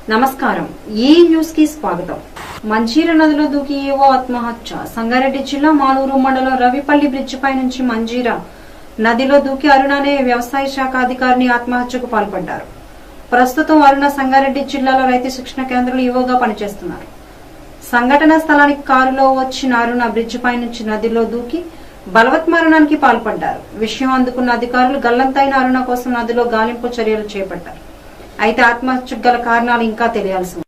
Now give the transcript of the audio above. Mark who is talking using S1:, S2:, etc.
S1: నమస్కారం ఈ న్యూస్ కి స్వాగతం మంజీర నదిలో దూకి ఏవో ఆత్మహత్య సంగారెడ్డి జిల్లా మాలూరు మండలం రవిపల్లి బ్రిడ్జి పై నుంచి మంజీర నదిలో దూకి అరుణ అనే వ్యవసాయ శాఖ అధికారిని ఆత్మహత్యకు పాల్పడ్డారు ప్రస్తుతం అరుణ సంగారెడ్డి జిల్లాలో రైతు శిక్షణ కేంద్రంలో యువగా పనిచేస్తున్నారు సంఘటన స్థలానికి కారులో వచ్చిన అరుణ బ్రిడ్జి పై నుంచి నదిలో దూకి బలవత్మరణానికి పాల్పడ్డారు విషయం అందుకున్న అధికారులు గల్లంతైన అరుణ కోసం నదిలో గాలింపు చర్యలు చేపట్టారు అయితే ఆత్మహత్యకు గల కారణాలు ఇంకా తెలియాల్సి ఉంది